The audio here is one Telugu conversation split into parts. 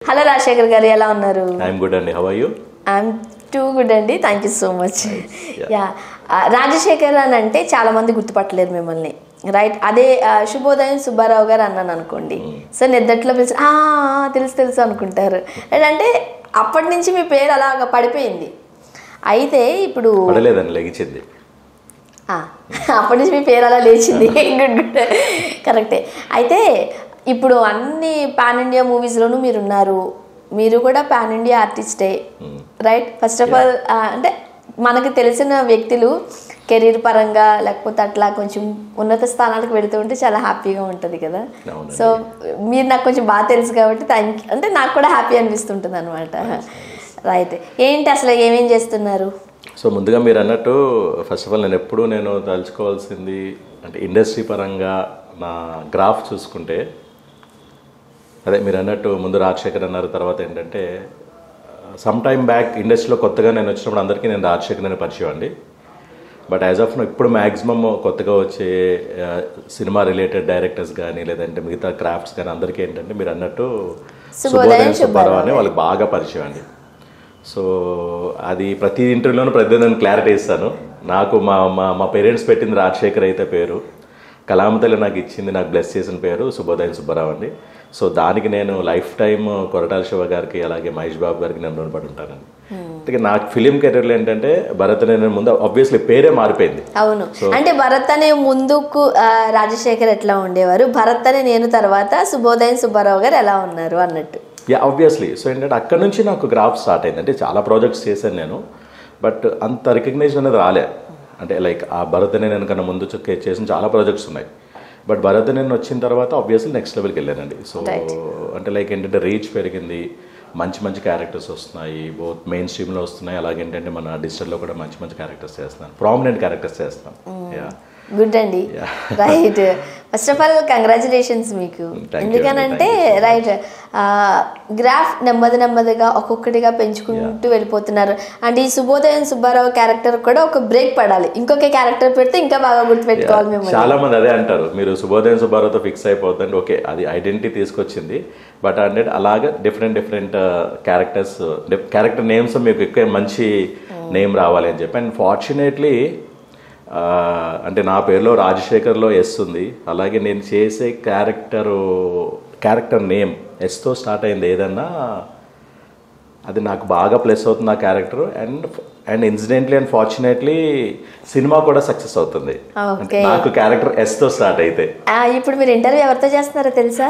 హలో రాజశేఖర్ గారు ఎలా ఉన్నారు ఐఎమ్ గుడ్ అండి how you I'm too good అండి thank you so much yeah Rajasekhar అని అంటే చాలా మంది గుర్తుపట్టలేరు మిమ్మల్ని రైట్ అదే ఆ, శుభోదయం సుబ్బారావు గారు అన్నాను అనుకోండి సో నిద్దట్లో పిలిచి "ఆ, ఆ, తెలుసు తెలుసు అనుకుంటారు Right? అంటే అప్పటి నుంచి మీ పేరు అలాగ పడిపోయింది అయితే ఇప్పుడు పడలేదండి లెగిచింది ఆ, అప్పటి నుంచి మీ పేరు అలా లేచింది గుడ్ గుడ్ కరెక్టే అయితే ఇప్పుడు అన్ని పాన్ ఇండియా మూవీస్లోనూ మీరు ఉన్నారు మీరు కూడా పాన్ ఇండియా ఆర్టిస్టే రైట్ ఫస్ట్ ఆఫ్ ఆల్ అంటే మనకు తెలిసిన వ్యక్తులు కెరీర్ పరంగా లేకపోతే అట్లా కొంచెం ఉన్నత స్థానాలకు వెళుతూ ఉంటే చాలా హ్యాపీగా ఉంటుంది కదా అవునండి. సో మీరు నాకు కొంచెం బాగా తెలుసు కాబట్టి థ్యాంక్ అంటే నాకు కూడా హ్యాపీ అనిపిస్తుంటుంది అనమాట రైట్ ఏంటి అసలు ఏమేం చేస్తున్నారు సో ముందుగా మీరు అన్నట్టు ఫస్ట్ ఆఫ్ ఆల్ నేను ఎప్పుడూ నేను తలుచుకోవాల్సింది అంటే ఇండస్ట్రీ పరంగా నా గ్రాఫ్ చూసుకుంటే అదే మీరు అన్నట్టు ముందు రాజశేఖర్ అన్నారు తర్వాత ఏంటంటే సమ్ టైమ్ బ్యాక్ ఇండస్ట్రీలో కొత్తగా నేను వచ్చినప్పుడు అందరికీ నేను రాజశేఖర్ అనే పరిచయం అండి బట్ యాజ్ ఆఫ్ ఇప్పుడు మ్యాక్సిమమ్ కొత్తగా వచ్చే ఆ, సినిమా రిలేటెడ్ డైరెక్టర్స్ కానీ లేదంటే మిగతా క్రాఫ్ట్స్ కానీ అందరికీ ఏంటంటే మీరు అన్నట్టు శుభోదయం సుబ్బారావు అని వాళ్ళకి బాగా పరిచయం అండి సో అది ప్రతి ఇంటర్వ్యూలోనూ ప్రతి నేను క్లారిటీ ఇస్తాను నాకు మా మా మా పేరెంట్స్ పెట్టింది రాజశేఖర్ అయితే పేరు కలామతల్లి నాకు ఇచ్చింది నాకు బ్లెస్ చేసిన పేరు శుభోదయం సుబ్బారావు అండి సో దానికి నేను లైఫ్ టైం కొరటాల శివ గారికి అలాగే మహేష్ బాబు గారికి నేను రుణపడి ఉంటానండి అంటే నాకు ఫిలిం కెరీర్లో ఏంటంటే భరత్ నేను ముందు ఆబ్వియస్లీ పేరే మారిపోయింది అవును అంటే భరత్ అనే ముందుకు ఆ, రాజశేఖర్ ఎట్లా ఉండేవారు భరత్ అనే నేను తర్వాత శుభోదయం సుబ్బారావు గారు ఎలా ఉన్నారు అన్నట్టు యా ఆబ్వియస్లీ సో ఏంటంటే అక్కడ నుంచి నాకు గ్రాఫ్ స్టార్ట్ అయింది అంటే చాలా ప్రాజెక్ట్స్ చేశాను నేను బట్ అంత రికగ్నైజేషన్ అనేది రాలే అంటే లైక్ ఆ భరత్ నేను కన్నా ముందు చొక్కే చేసిన చాలా ప్రాజెక్ట్స్ ఉన్నాయి బట్ భరత్ నేను వచ్చిన తర్వాత ఆబ్వియస్లీ నెక్స్ట్ లెవెల్కి వెళ్ళానండి సో అంటే లైక్ ఏంటంటే రీచ్ పెరిగింది మంచి మంచి క్యారెక్టర్స్ వస్తున్నాయి బోత్ మెయిన్ స్ట్రీమ్లో వస్తున్నాయి అలాగే ఏంటంటే మన డిజిటల్లో కూడా మంచి మంచి క్యారెక్టర్స్ చేస్తున్నాను ప్రామినెంట్ క్యారెక్టర్స్ చేస్తున్నాను యా గుడ్ అండి right first of all congratulations మీకు you ఎందుకనంటే రైట్ గ్రాఫ్ నెమ్మది నెమ్మదిగా ఒక్కొక్కటిగా పెంచుకుంటూ వెళ్ళిపోతున్నారు అండ్ ఈ శుభోదయం సుబ్బారావు క్యారెక్టర్ కూడా ఒక బ్రేక్ పడాలి ఇంకొక క్యారెక్టర్ పెడితే ఇంకా బాగా గుర్తుపెట్టుకోవాలి మిమ్మల్ని చాలా మంది అదే అంటారు మీరు శుభోదయం సుబ్బారావుతో ఫిక్స్ అయిపోతుంది ఓకే అది ఐడెంటిటీ తీసుకొచ్చింది బట్ అంటే అలాగే different different characters character names మీకు ఎక్కువ మంచి నేమ్ రావాలి అని చెప్పి అండ్ ఫార్చునేట్లీ అంటే నా పేరులో రాజశేఖర్లో ఎస్ ఉంది అలాగే నేను చేసే క్యారెక్టర్ క్యారెక్టర్ నేమ్ ఎస్తో స్టార్ట్ అయింది ఏదన్నా అది నాకు బాగా ప్లస్ అవుతుంది ఆ character and and incidentally and fortunately cinema కూడా సక్సెస్ అవుతుంది అంటే ఓకే నాకు క్యారెక్టర్ ఎస్తో స్టార్ట్ అయితే ఆ, ఇప్పుడు మీరు ఇంటర్వ్యూ ఎవరితో చేస్తున్నారో తెలుసా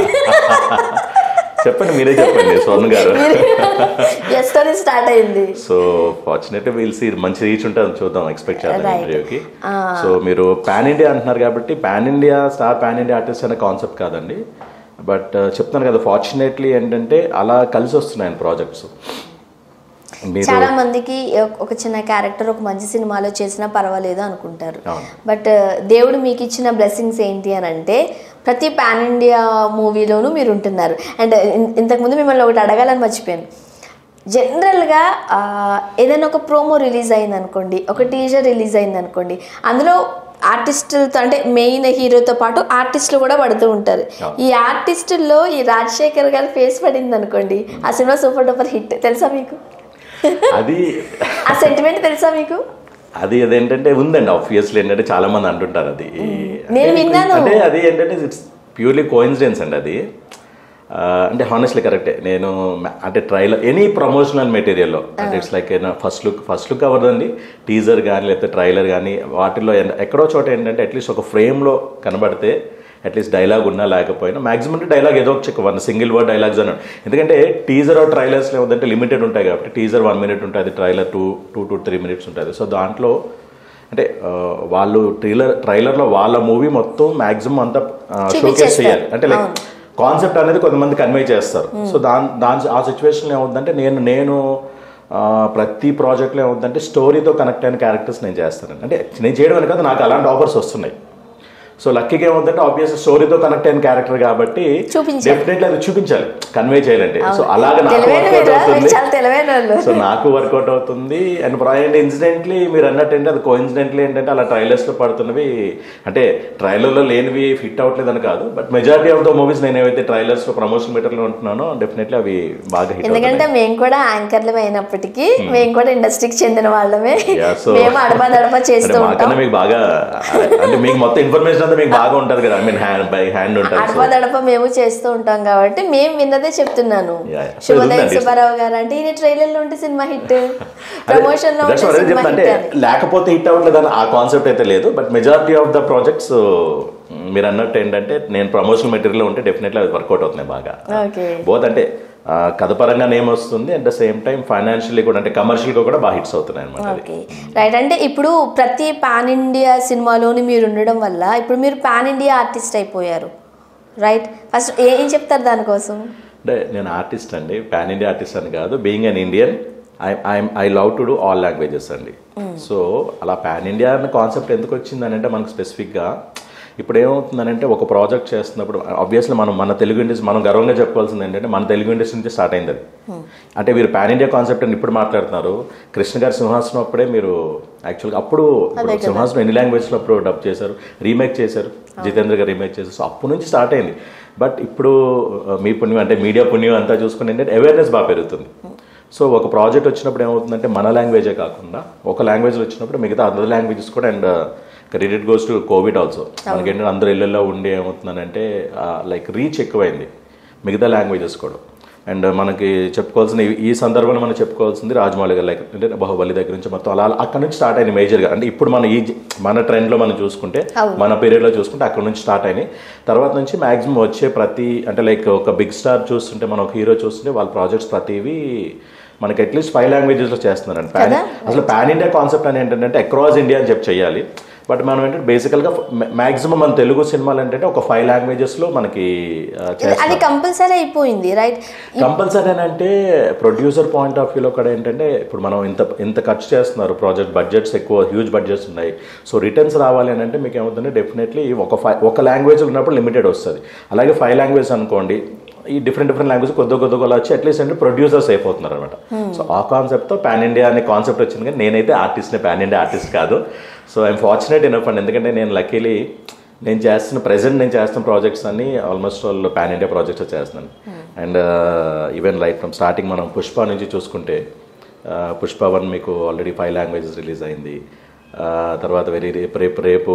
చెప్పండి మీరే చెప్పండి స్వర్ణ గారు ఎస్ తోనే స్టార్ట్ అయింది సో ఫార్చునేట్లీ వీల్ సీ మంచి రీచ్ ఉంటుంది చూద్దాం ఎక్స్పెక్ట్ చేద్దాం Right. ఇంటర్వ్యూకి సో మీరు పాన్ ఇండియా అంటున్నారు కాబట్టి pan India star pan India artist అనే కాన్సెప్ట్ కాదండి బట్ చెప్తున్నాను కదా ఫార్చునేట్లీ ఏంటంటే అలా కలిసి వస్తున్నాయి ప్రాజెక్ట్స్ మీరు చాలా మందికి ఒక- ఒక చిన్న క్యారెక్టర్ ఒక మంచి సినిమాలో చేసినా పర్వాలేదు అనుకుంటారు అవును. బట్ దేవుడు మీకు ఇచ్చిన బ్లెస్సింగ్స్ ఏంటి అని అంటే ప్రతి పాన్ ఇండియా మూవీలోనూ మీరు ఉంటున్నారు అండ్ ఇన్- ఇంతకుముందు మిమ్మల్ని ఒకటి అడగాలని మర్చిపోయాను జనరల్గా ఆ, ఏదైనా ఒక ప్రోమో రిలీజ్ అయింది అనుకోండి ఒక టీజర్ రిలీజ్ అయింది అనుకోండి అందులో ఆర్టిస్టులతో అంటే మెయిన్ హీరోతో పాటు ఆర్టిస్టులు కూడా పడుతూ ఉంటారు ఈ ఆర్టిస్టుల్లో ఈ రాజశేఖర్ గారి ఫేస్ పడింది అనుకోండి ఆ సినిమా సూపర్ డూపర్ హిట్ తెలుసా మీకు అది ఆ సెంటిమెంట్ తెలుసా మీకు అది అదేంటంటే ఉందండి ఆబ్వియస్లీ ఏంటంటే చాలా మంది అంటుంటారు అది నేను అంటే- విన్నాను. అంటే అది ఏంటంటే ఇట్స్ ప్యూర్లీ కోయిన్సిడెన్స్ అండి అది ఆ, అంటే హానెస్ట్లీ కరెక్టే నేను మ- అంటే ట్రైలర్ ఎనీ ప్రమోషనల్ మెటీరియల్లో అంటే it's like first look first look అవ్వదండి టీజర్ కానీ లేకపోతే ట్రైలర్ కానీ వాటిల్లో ఎన్- ఎక్కడో చోట ఏంటంటే అట్లీస్ట్ ఒక ఫ్రేమ్లో కనబడితే అట్లీస్ట్ డైలాగ్ ఉన్నా లేకపోయినా మాక్సిమం డైలాగ్ ఏదో ఒక వన్ సింగిల్ వర్డ్ డైలాగ్స్ అన్నాడు ఎందుకంటే టీజర్ ఆర్ ట్రైలర్స్ ఏమంటే లిమిటెడ్ ఉంటాయి కాబట్టి టీజర్ వన్ మినిట్ ఉంటుంది trailer two two to three minutes ఉంటుంది సో దాంట్లో అంటే ఆ, వాళ్ళు ట్రైలర్ ట్రైలర్లో వాళ్ళ మూవీ మొత్తం మాక్సిమం అంతా షోకేస్ చూపించేస్తారు. చేయాలి అంటే లైక్ కాన్సెప్ట్ అనేది కొంతమంది కన్వే చేస్తారు సో దాని దాని ఆ సిచ్యువేషన్లో ఏమవుతుందంటే నేను నేను ఆ, ప్రతి ప్రాజెక్ట్లో ఏమవుతుందంటే స్టోరీతో కనెక్ట్ అయిన క్యారెక్టర్స్ నేను చేస్తాను అంటే నేను చేయడం అని కాదు నాకు అలాంటి ఆఫర్స్ వస్తున్నాయి సో లక్కీగా ఏమవుతుందంటే ఆబ్వియస్ స్టోరీతో కనెక్ట్ అయిన క్యారెక్టర్ కాబట్టి చూపించాలి. డెఫినెట్లీ అది చూపించాలి కన్వే చేయాలంటే సో అలాగే నాకు తెలివైన వర్కౌట్ వీరా? అవుతుంది మీరు చాలా తెలివైన వాళ్ళు సో నాకు వర్కౌట్ అవుతుంది అండ్ అండ్ ఇన్సిడెంట్లీ మీరు అన్నట్టు ఏంటి అది కోఇన్సిడెంట్లీ ఏంటంటే అలా trailers లో పడుతున్నవి అంటే trailer లో లేనివి ఫిట్ అవ్వట్లేదు అని కాదు but majority of the movies నేను ఏవైతే trailers లో ప్రమోషన్ లో ఉంటున్నానో డెఫినెట్లీ అవి బాగా హిట్ ఎందుకంటే మేము కూడా యాంకర్లు అయినప్పటికీ మేము కూడా ఇండస్ట్రీకి చెందిన వాళ్ళమే Yeah, so- మేము అడపా దడపా చేస్తూ అంటే ఉంటాం మాకన్నా మీకు బాగా అంటే మీకు మొత్తం ఇన్ఫర్మేషన్ అంతా మీకు బాగా ఉంటుంది కదా I mean hand by hand ఉంటుంది అడపా దడప మేము చేస్తూ ఉంటాం కాబట్టి మేము విన్నదే చెప్తున్నాను Yeah, yeah. So శుభోదయ ఉందండి. సుబ్బారావు గారు అంటే ఈయన ట్రైలర్ లో ఉంటే సినిమా హిట్ ప్రమోషన్ లో That's ఉంటే what I సినిమా చెప్తా అంటే హిట్ అని లేకపోతే హిట్ అవ్వట్లేదు అని ఆ కాన్సెప్ట్ అయితే లేదు but majority of the projects మీరు అన్నట్టు ఏంటంటే నేను ప్రమోషనల్ మెటీరియల్ ఉంటే డెఫినెట్లీ అది వర్కౌట్ అవుతున్నాయి బాగా ఓకే బోత్ అంటే ఆ, కథ పరంగా నేమ్ వస్తుంది at the same time financially కూడా అంటే కమర్షియల్గా కూడా బాగా హిట్స్ అవుతున్నాయి అనమాట అది ఓకే రైట్ అంటే ఇప్పుడు ప్రతి పాన్ ఇండియా సినిమాలోని మీరు ఉండడం వల్ల ఇప్పుడు మీరు పాన్ ఇండియా ఆర్టిస్ట్ అయిపోయారు రైట్ ఫస్ట్ ఏం చెప్తారు దానికోసం అంటే నేను ఆర్టిస్ట్ అండి పాన్ ఇండియా ఆర్టిస్ట్ అని కాదు being an Indian I I I love to do all languages అండి సో అలా పాన్ ఇండియా అన్న కాన్సెప్ట్ ఎందుకు వచ్చిందని అంటే మనకు స్పెసిఫిక్గా ఇప్పుడు ఏమవుతుందనంటే ఒక ప్రాజెక్ట్ చేస్తున్నప్పుడు ఆబ్వియస్లీ మనం మన తెలుగు ఇండస్ట్రీ మనం గర్వంగా చెప్పుకోవాల్సింది ఏంటంటే మన తెలుగు ఇండస్ట్రీ నుంచి స్టార్ట్ అయింది అది అంటే మీరు పాన్ ఇండియా కాన్సెప్ట్ అని ఇప్పుడు మాట్లాడుతున్నారు కృష్ణ గారి సింహాసనం అప్పుడే మీరు యాక్చువల్గా అప్పుడు ఇప్పుడు సింహాసనం ఎన్ని లాంగ్వేజ్లో అప్పుడు డబ్ చేశారు రీమేక్ చేశారు జితేంద్ర గారు రీమేక్ చేశారు సో అప్పటి నుంచి స్టార్ట్ అయింది బట్ ఇప్పుడు ఆ, మీ పుణ్యం అంటే మీడియా పుణ్యం అంతా చూసుకుని ఏంటంటే అవేర్నెస్ బాగా పెరుగుతుంది సో ఒక ప్రాజెక్ట్ వచ్చినప్పుడు ఏమవుతుందంటే మన లాంగ్వేజే కాకుండా ఒక లాంగ్వేజ్ వచ్చినప్పుడు మిగతా అదర్ లాంగ్వేజెస్ కూడా and credit goes to Covid also మనకి ఏంటంటే అందరు ఇళ్ళల్లో ఉండి ఏమవుతుందంటే లైక్ రీచ్ ఎక్కువైంది మిగతా లాంగ్వేజెస్ కూడా అండ్ మనకి చెప్పుకోవాల్సిన ఈ- ఈ సందర్భంలో మనం చెప్పుకోవాల్సింది రాజమౌళి గారు లైక్ అంటే బాహుబలి దగ్గర నుంచి మొత్తం అలా అక్కడ నుంచి స్టార్ట్ అయింది మేజర్గా అంటే ఇప్పుడు మన ఈ జ- మన ట్రెండ్లో మనం చూసుకుంటే మన పీరియడ్లో చూసుకుంటే అక్కడ నుంచి స్టార్ట్ అయినాయి తర్వాత నుంచి మాక్సిమం వచ్చే ప్రతి అంటే లైక్ ఒక బిగ్ స్టార్ చూస్తుంటే మనం ఒక హీరో చూస్తుంటే వాళ్ళ ప్రాజెక్ట్స్ ప్రతివి మనకి అట్లీస్ట్ ఫైవ్ లాంగ్వేజెస్లో చేస్తున్నారండి పాన్ అసలు పాన్ ఇండియా కాన్సెప్ట్ అని ఏంటంటే అక్రాస్ ఇండియా అని చెప్పి చేయాలి బట్ మనం ఏంటంటే బేసికల్గా మాక్సిమం మన తెలుగు సినిమాలు ఏంటంటే ఒక ఫైవ్ లాంగ్వేజెస్లో మనకి ఆ, చేస్తున్నాం అది కంపల్సరీ అయిపోయింది రైట్ కంపల్సరీ అని అంటే ప్రొడ్యూసర్ పాయింట్ ఆఫ్ వ్యూలో కూడా ఏంటంటే ఇప్పుడు మనం ఇంత ఇంత ఖర్చు చేస్తున్నారు ప్రాజెక్ట్ బడ్జెట్స్ ఎక్కువ హ్యూజ్ బడ్జెట్స్ ఉన్నాయి సో రిటర్న్స్ రావాలి అని అంటే మీకు ఏమవుతుంది డెఫినెట్లీ ఒక ఫైవ్ ఒక లాంగ్వేజ్ ఉన్నప్పుడు లిమిటెడ్ వస్తుంది అలాగే ఫైవ్ లాంగ్వేజ్ అనుకోండి ఈ డిఫరెంట్ డిఫరెంట్ లాంగ్వేజ్ కొద్ది కొద్ది కొద్ది వచ్చి అట్లీస్ట్ అంటే ప్రొడ్యూసర్స్ అయిపోతున్నారు అనమాట సో ఆ కాన్సెప్ట్తో పాన్ ఇండియా అనే కాన్సెప్ట్ వచ్చింది కానీ నేనైతే ఆర్టిస్ట్నే పాన్ ఇండియా ఆర్టిస్ట్ కాదు సో ఐఎమ్ ఫార్చునేట్ ఇనఫ్ అండి ఎందుకంటే నేను లక్కీలీ నేను చేస్తున్న ప్రెసెంట్ నేను చేస్తున్న ప్రాజెక్ట్స్ అన్ని almost all pan India projects చేస్తున్నాను and even like from starting మనం పుష్ప నుంచి చూసుకుంటే uh, పుష్ప వన్ మీకు ఆల్రెడీ ఫైవ్ లాంగ్వేజెస్ రిలీజ్ అయింది Uh, తర్వాత వెరీ రేపు రేపు రేపు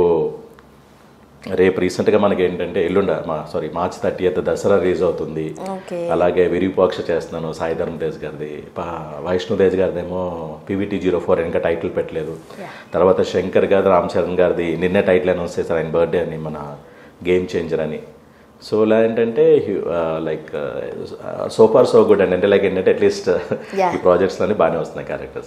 రేపు రీసెంట్గా మనకి ఏంటంటే ఎల్లుండ మా sorry March thirty eighth Dasara release అవుతుంది ఓకే అలాగే విరూపాక్ష చేస్తున్నాను సాయి ధర్మ తేజ్ గారిది పా వైష్ణవ్ తేజ్ గారిదేమో పీవీటీ జీరో ఫోర్ ఇంకా టైటిల్ పెట్టలేదు తర్వాత శంకర్ గారి రామ్ చరణ్ గారిది నిన్నే టైటిల్ అనౌన్స్ చేశారు ఆయన బర్త్డే అని మన గేమ్ చేంజర్ అని సో ఇలా ఏంటంటే like so far so good అండి అంటే లైక్ ఏంటంటే అట్లీస్ట్ Yeah. ఈ ప్రాజెక్ట్స్ అన్ని బాగానే వస్తున్నాయి క్యారెక్టర్స్